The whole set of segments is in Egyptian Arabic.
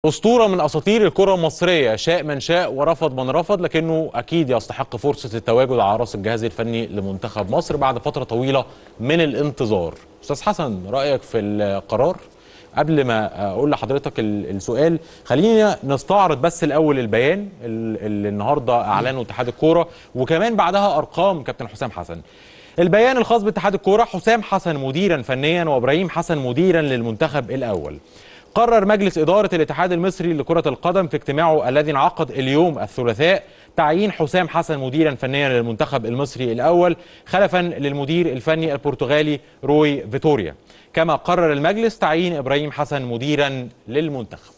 أسطورة من أساطير الكرة المصرية شاء من شاء ورفض من رفض لكنه أكيد يستحق فرصة التواجد على رأس الجهاز الفني لمنتخب مصر بعد فترة طويلة من الانتظار أستاذ حسن رأيك في القرار قبل ما أقول لحضرتك ال- السؤال خلينا نستعرض بس الأول البيان ال- اللي النهاردة أعلنه اتحاد الكورة وكمان بعدها أرقام كابتن حسام حسن البيان الخاص باتحاد الكورة حسام حسن مديرا فنيا وإبراهيم حسن مديرا للمنتخب الأول قرر مجلس إدارة الاتحاد المصري لكرة القدم في اجتماعه الذي انعقد اليوم الثلاثاء تعيين حسام حسن مديرا فنيا للمنتخب المصري الأول خلفا للمدير الفني البرتغالي روي فيتوريا كما قرر المجلس تعيين إبراهيم حسن مديرا للمنتخب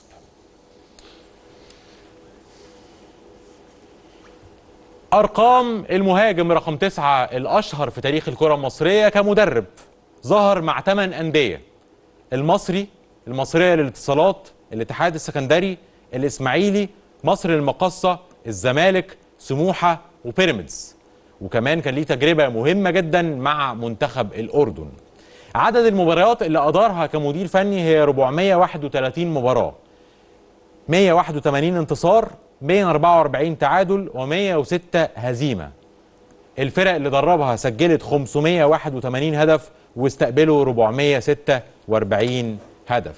أرقام المهاجم رقم تسعة الأشهر في تاريخ الكرة المصرية كمدرب ظهر مع ثمان أندية المصري المصرية للاتصالات الاتحاد السكندري الإسماعيلي مصر المقصة الزمالك سموحة وبيراميدز وكمان كان ليه تجربة مهمة جدا مع منتخب الأردن عدد المباريات اللي أدارها كمدير فني هي 431 مباراة 181 انتصار 144 تعادل و106 هزيمة الفرق اللي دربها سجلت 581 هدف واستقبلوا 446 هدف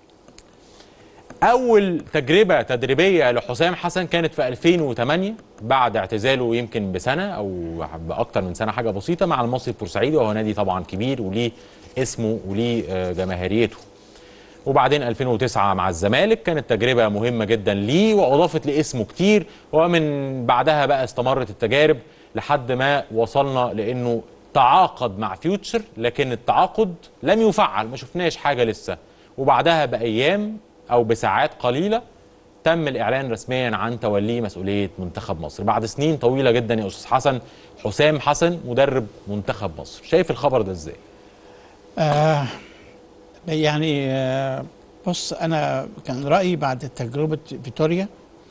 أول تجربة تدريبية لحسام حسن كانت في 2008 بعد اعتزاله يمكن بسنة أو بأكتر من سنة حاجة بسيطة مع المصري البورسعيدي وهو نادي طبعا كبير وليه اسمه وليه آه، جماهيريته وبعدين 2009 مع الزمالك كانت تجربة مهمة جدا ليه وأضافت لاسمه كتير ومن بعدها بقى استمرت التجارب لحد ما وصلنا لأنه تعاقد مع فيوتشر لكن التعاقد لم يفعل ما شفناش حاجة لسه وبعدها بأيام أو بساعات قليلة تم الإعلان رسميا عن توليه مسؤولية منتخب مصر بعد سنين طويلة جدا يا أستاذ حسن حسام حسن مدرب منتخب مصر شايف الخبر ده إزاي؟ آه يعني آه بص انا كان رايي بعد تجربه فيتوريا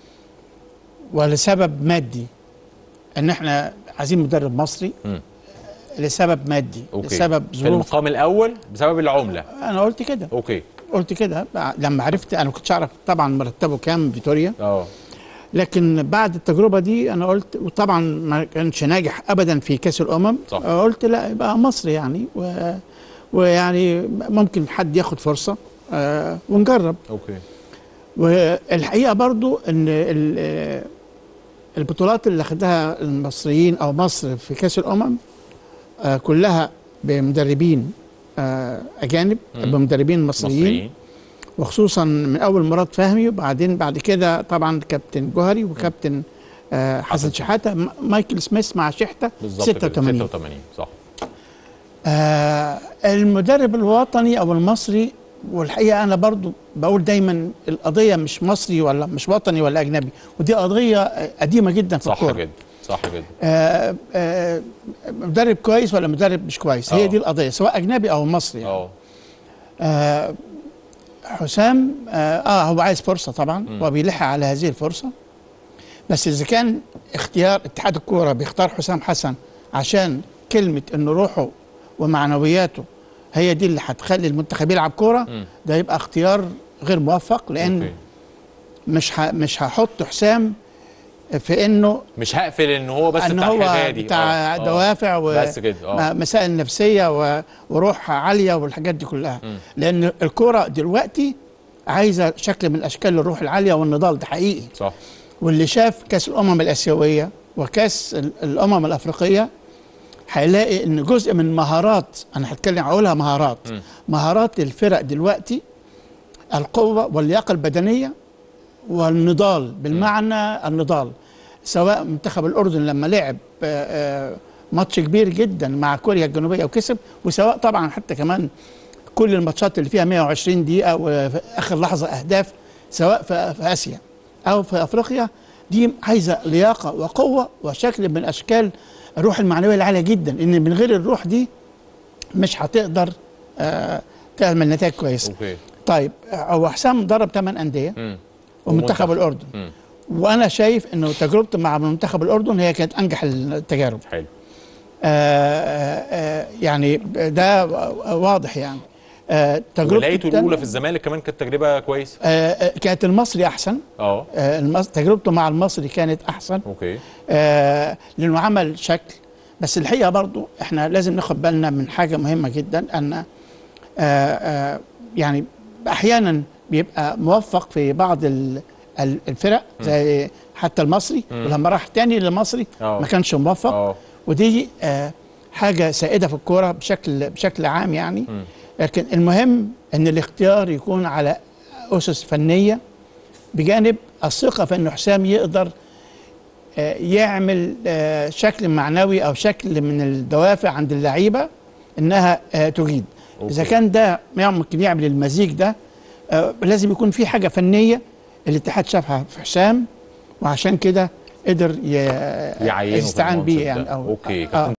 ولسبب مادي ان احنا عايزين مدرب مصري مم. لسبب مادي أوكي لسبب في ظروف المقام الأول بسبب العملة انا قلت كده أوكي قلت كده بع- لما عرفت انا ما كنتش اعرف طبعا مرتبه كام فيتوريا اه لكن بعد التجربه دي انا قلت وطبعا ما كانش ناجح ابدا في كاس الامم صح. قلت لا يبقى مصر يعني و ويعني ممكن حد ياخد فرصه آه ونجرب اوكي والحقيقه برضو ان ال- البطولات اللي خدها المصريين او مصر في كاس الامم آه كلها بمدربين آه اجانب مم. بمدربين مصريين, مصريين وخصوصا من اول مراد فهمي وبعدين بعد كده طبعا كابتن جوهري وكابتن آه حسن حسن. شحاته م- مايكل سميث مع شحته بالظبط كده. 86 86 صح آه المدرب الوطني او المصري والحقيقه انا برضو بقول دايما القضيه مش مصري ولا مش وطني ولا اجنبي ودي قضيه آه، قديمه جدا في صح الكوره جدا صح جدا آه آه مدرب كويس ولا مدرب مش كويس آه. هي دي القضيه سواء اجنبي او مصري يعني. اه آه حسام آه, اه هو عايز فرصه طبعا مم. وبيلح على هذه الفرصه بس اذا كان اختيار اتحاد الكوره بيختار حسام حسن عشان كلمه انه روحه ومعنوياته هي دي اللي هتخلي المنتخب يلعب كوره مم. ده يبقى اختيار غير موفق لان أوكي. مش ه... مش هحط حسام في انه مش هقفل ان هو بس ان بتاع هو حدادي بتاع آه، آه. دوافع و... بس كده اه مسائل نفسيه و... وروح عاليه والحاجات دي كلها مم. لان الكوره دلوقتي عايزه شكل من اشكال الروح العاليه والنضال ده حقيقي صح واللي شاف كاس الامم الاسيويه وكاس ال- الامم الافريقيه هيلاقي ان جزء من مهارات انا هتكلم هقولها مهارات مم. مهارات الفرق دلوقتي القوه واللياقه البدنيه والنضال بالمعنى النضال سواء منتخب الاردن لما لعب آه، آه، ماتش كبير جدا مع كوريا الجنوبيه وكسب وسواء طبعا حتى كمان كل الماتشات اللي فيها 120 دقيقه وفي اخر لحظه اهداف سواء في في اسيا او في افريقيا دي عايزه لياقه وقوه وشكل من اشكال الروح المعنويه العاليه جدا ان من غير الروح دي مش هتقدر آه، تعمل نتائج كويسه اوكي طيب هو حسام درب 8 انديه مم. ومنتخب ومنتخب. الاردن مم. وانا شايف انه تجربته مع منتخب الاردن هي كانت انجح التجارب حلو آه، آه، يعني ده واضح يعني آه تجربته ولايته التانية- الاولى في الزمالك كمان كانت تجربه كويسه آه آه، كانت المصري احسن اه آه المص... تجربته مع المصري كانت احسن اوكي آه لانه عمل شكل بس الحقيقه برضو احنا لازم ناخد بالنا من حاجه مهمه جدا ان آه آه يعني احيانا بيبقى موفق في بعض ال- ال- الفرق زي حتى المصري ولما راح تاني للمصري آه. ما كانش موفق اه ودي آه حاجه سائده في الكوره بشكل بشكل عام يعني لكن المهم ان الاختيار يكون على اسس فنيه بجانب الثقه في ان حسام يقدر آه، يعمل آه، شكل معنوي او شكل من الدوافع عند اللعيبه انها آه، تجيد أوكي. اذا كان ده ممكن يعمل المزيج ده آه، لازم يكون في حاجه فنيه الاتحاد شافها في حسام وعشان كده قدر ي- يعينه في يستعان بيه المنصب يعني ده. او اوكي آه. كابتن